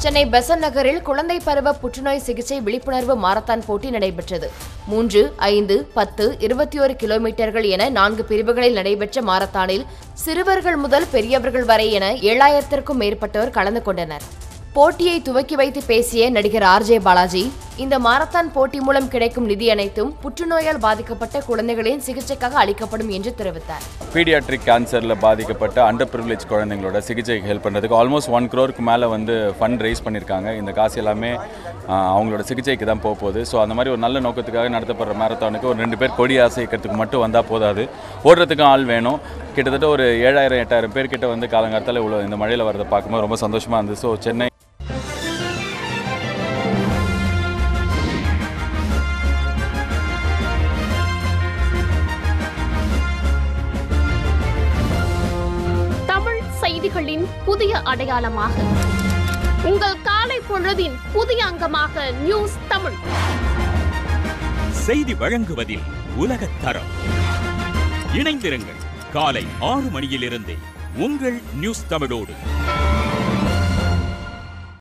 சென்னை பெசன் நகரில் குழந்தை பருவ புற்றுநோய் சிகிச்சை விழிப்புணர்வு மாரத்தான் போட்டி நடைபெற்றது மூன்று ஐந்து பத்து இருபத்தி ஒரு கிலோமீட்டர்கள் என நான்கு பிரிவுகளில் நடைபெற்ற மாரத்தானில் சிறுவர்கள் முதல் பெரியவர்கள் வரை என ஏழாயிரத்திற்கும் மேற்பட்டோர் கலந்து கொண்டனர் போட்டியை துவக்கி வைத்து பேசிய நடிகர் ஆர்ஜே பாலாஜி இந்த மாரத்தான் போட்டி மூலம் கிடைக்கும் நிதி அனைத்தும் புற்றுநோயால் பாதிக்கப்பட்ட குழந்தைகளின் சிகிச்சைக்காக அளிக்கப்படும் என்று தெரிவித்தார் பீடியாட்ரிக் கேன்சரில் பாதிக்கப்பட்ட அண்டர் ப்ரிவிலேஜ் குழந்தைங்களோட சிகிச்சைக்கு ஹெல்ப் பண்ணுறதுக்கு ஆல்மோஸ்ட் ஒன் க்ரோருக்கு மேலே வந்து ஃபண்ட் ரைஸ் பண்ணியிருக்காங்க இந்த காசு எல்லாமே ஆ, அவங்களோட சிகிச்சைக்கு தான் போக போகுது ஸோ அந்த மாதிரி ஒரு நல்ல நோக்கத்துக்காக நடத்தப்படுற மேரத்தானுக்கு ஒரு ரெண்டு பேர் கொடி ஆசைக்கிறதுக்கு மட்டும் வந்தால் போதாது ஓடுறதுக்கும் ஆள் வேணும் கிட்டத்தட்ட ஒரு ஏழாயிரம் எட்டாயிரம் பேர் கிட்ட வந்து காலங்காலத்தில் இவ்வளோ இந்த மழையில் வரதை பார்க்கும்போது ரொம்ப சந்தோஷமாக இருந்தது ஸோ சென்னை தமிழ் செய்திகளின் புதிய அடையாளமாக உங்கள் காலை பொழுதின் புதிய அங்கமாக நியூஸ் தமிழ் செய்தி வழங்குவதில் உலகத் தரம் இணைந்திருங்கள் காலை ஆறு மணியிலிருந்தே உங்கள் நியூஸ் தமிழோடு